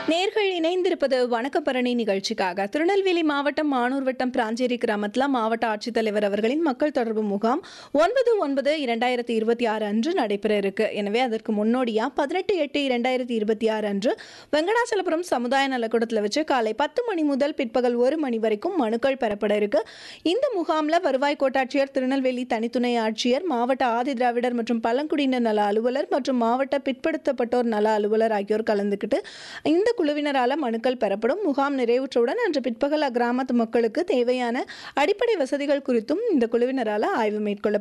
நேர்கள் இணைந்திருப்பது வணக்கப்பரணி நிகழ்ச்சிக்காக திருநெல்வேலி மாவட்டம் மானூர் வட்டம் பிராஞ்சேரி கிராமத்தில் மாவட்ட ஆட்சித்தலைவர் அவர்களின் மக்கள் தொடர்பு முகாம் ஒன்பது ஒன்பது இரண்டாயிரத்தி இருபத்தி ஆறு அன்று நடைபெற இருக்கு எனவே அதற்கு முன்னோடியா பதினெட்டு எட்டு இரண்டாயிரத்தி இருபத்தி ஆறு அன்று வெங்கடாச்சலபுரம் சமுதாய நலக்கூடத்தில் வச்சு காலை பத்து மணி முதல் பிற்பகல் ஒரு மணி வரைக்கும் மனுக்கள் பெறப்பட இருக்கு இந்த முகாமில் வருவாய் கோட்டாட்சியர் திருநெல்வேலி தனித்துணை ஆட்சியர் மாவட்ட ஆதி திராவிடர் மற்றும் பழங்குடியினர் நல அலுவலர் மற்றும் மாவட்ட பிற்படுத்தப்பட்டோர் நல அலுவலர் ஆகியோர் கலந்துக்கிட்டு இந்த குழுவினரால் மனுக்கள் பெறப்படும் முகாம் நிறைவுற்றவுடன் அன்று பிற்பகல் அக்கிராமத்து மக்களுக்கு தேவையான அடிப்படை வசதிகள் குறித்தும் இந்த குழுவினரால் ஆய்வு மேற்கொள்ளப்படும்